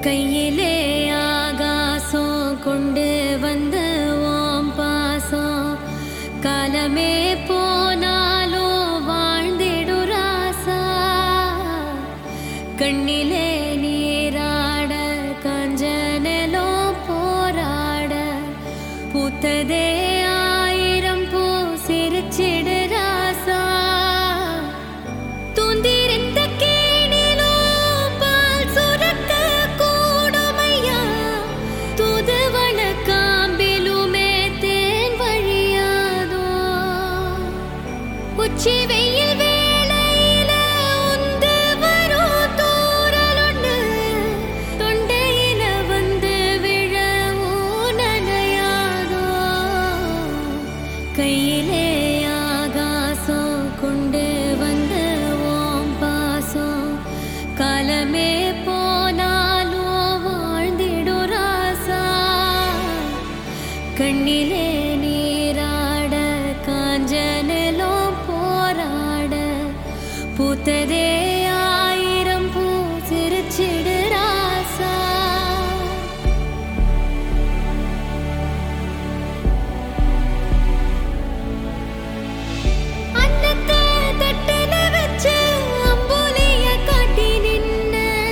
கையிலே ஆகாசம் கொண்டு வந்த ஓம் பாசம் காலமே போனாலும் வாழ்ந்திடு ராசா கண்ணிலே நீராட கஞ்சனலோ போராட பூத்ததே ஆயிரம் பூ சிரிச்சிடு ராசா தூந்திருந்த கேணிலோ பால் சுரக்க கூடுமையா தூதுவள காம்பிலுமே தேன் வழியாதோ உச்சி வெயில் வேளையில உந்து வரும் தூறலொன்னு தொண்டையில வந்து விழவும் நனையாதோ கையிலே ஆகாசம் கொண்டு வந்த ஓம் பாசம் காலமே போனாலும் வாழ்ந்திடு ராசா கண்ணிலே நீராட காஞ்சனலோ போராட பூத்ததே ஆயிரம் பூ சிரிச்சிடு ராசா அன்னத்தை தட்டுல வச்சு அம்புலிய காட்டி நின்ன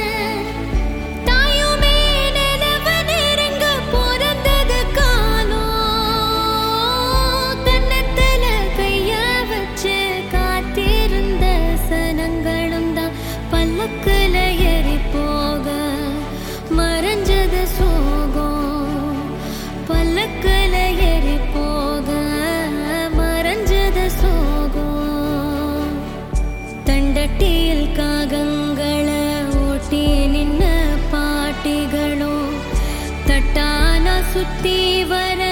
தாயுமே நிலவ நெருங்க பிறந்தது காலம் கன்னத்துல கைய வச்சு காத்திருந்த சனங்களும் தான் பல்லக்குல ஏறி போக மறைஞ்சது சோகம் பல்லக்குல ஏறி போக மறைஞ்சது சோகம் தண்டட்டியில் காகங்கள ஓட்டி நின்ன பாட்டிகளோ தட்டான சுத்தி வர